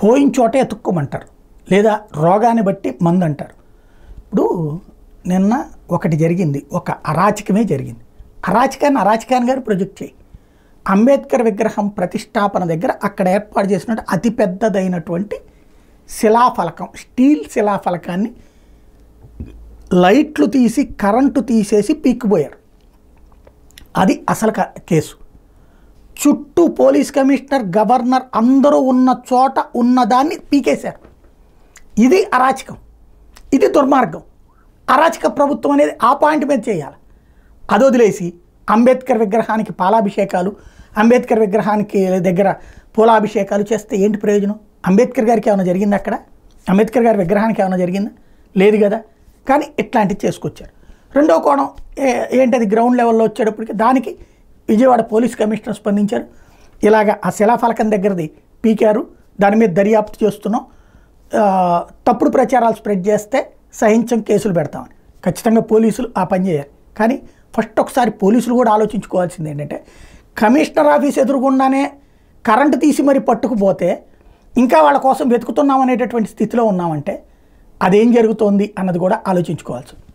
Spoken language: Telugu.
పోయిన చోటే ఎత్తుక్కోమంటారు లేదా రోగాన్ని బట్టి మందు అంటారు ఇప్పుడు నిన్న ఒకటి జరిగింది ఒక అరాచకమే జరిగింది అరాచకాన్ని అరాచకాన్ని గారు ప్రొజెక్ట్ చేయి అంబేద్కర్ విగ్రహం ప్రతిష్టాపన దగ్గర అక్కడ ఏర్పాటు చేసినట్టు అతి పెద్దదైనటువంటి శిలాఫలకం స్టీల్ శిలాఫలకాన్ని లైట్లు తీసి కరెంటు తీసేసి పీక్కుపోయారు అది అసలు క- కేసు చుట్టూ పోలీస్ కమిషనర్ గవర్నర్ అందరూ ఉన్న చోట ఉన్నదాన్ని పీకేశారు ఇది అరాచకం ఇది దుర్మార్గం అరాచక ప్రభుత్వం అనేది ఆ పాయింట్ మీద చేయాలి అది వదిలేసి అంబేద్కర్ విగ్రహానికి పాలాభిషేకాలు అంబేద్కర్ విగ్రహానికి దగ్గర పూలాభిషేకాలు చేస్తే ఏంటి ప్రయోజనం అంబేద్కర్ గారికి ఏమైనా జరిగిందా అక్కడ అంబేద్కర్ గారి విగ్రహానికి ఏమైనా జరిగిందా లేదు కదా కానీ ఇట్లాంటివి చేసుకొచ్చారు రెండో కోణం ఏ- ఏంటది గ్రౌండ్ లెవెల్లో వచ్చేటప్పటికి దానికి విజయవాడ పోలీస్ కమిషనర్ స్పందించారు ఇలాగ ఆ శిలాఫలకం దగ్గరది పీకారు దాని మీద దర్యాప్తు చేస్తున్నాం ఆ, తప్పుడు ప్రచారాలు స్ప్రెడ్ చేస్తే సహించం కేసులు పెడతామని ఖచ్చితంగా పోలీసులు ఆ పని చేయాలి కానీ ఫస్ట్ ఒకసారి పోలీసులు కూడా ఆలోచించుకోవాల్సింది ఏంటంటే కమిషనర్ ఆఫీస్ ఎదురుగుండానే కరెంటు తీసి మరి పట్టుకుపోతే ఇంకా వాళ్ళ కోసం వెతుకుతున్నాం అనేటటువంటి స్థితిలో ఉన్నామంటే అదేం జరుగుతోంది అన్నది కూడా ఆలోచించుకోవాల్సి ఉంది.